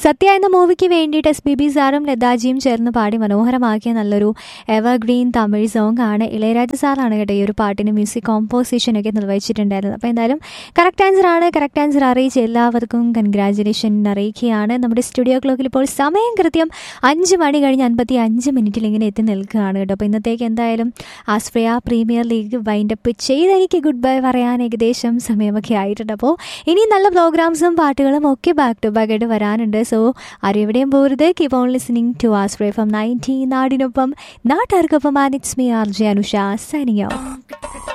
സത്യ എന്ന മൂവിക്ക് വേണ്ടിയിട്ട് S B B സാറും ലതാജിയും ചേർന്ന് പാടി മനോഹരമാക്കിയ നല്ലൊരു എവർഗ്രീൻ തമിഴ് സോങ് ആണ് ഇളയരാജ സാറാണ് കേട്ടോ ഈ ഒരു പാട്ടിന് മ്യൂസിക് കോമ്പോസിഷനൊക്കെ നിർവഹിച്ചിട്ടുണ്ടായിരുന്നത് അപ്പോൾ എന്തായാലും കറക്റ്റ് ആൻസർ ആണ് കറക്റ്റ് ആൻസർ അറിയിച്ച എല്ലാവർക്കും കൺഗ്രാജുലേഷൻ അറിയിക്കുകയാണ് നമ്മുടെ സ്റ്റുഡിയോ ക്ലോക്കിൽ ഇപ്പോൾ സമയം കൃത്യം അഞ്ച് മണി കഴിഞ്ഞ് അൻപത്തി അഞ്ച് മിനിറ്റിൽ ഇങ്ങനെ എത്തി നിൽക്കുകയാണ് കേട്ടോ അപ്പോൾ ഇന്നത്തേക്ക് എന്തായാലും ആസ്ട്രിയ പ്രീമിയർ ലീഗ് വൈൻഡപ്പ് ചെയ്ത് എനിക്ക് ഗുഡ് ബൈ പറയാൻ ഏകദേശം സമയമൊക്കെ ആയിട്ടുണ്ട് അപ്പോൾ ഇനി നല്ല പ്രോഗ്രാംസും പാട്ടുകളും ഒക്കെ ബാക്ക് ടു ബാക്ക് ആയിട്ട് വരാനുണ്ട് സോ ആരും എവിടെയും പോരുത് keep on listening to Austria from ninety നാടിനൊപ്പം നാട്ടുകാർക്കൊപ്പം and it's me R J Anusha signing of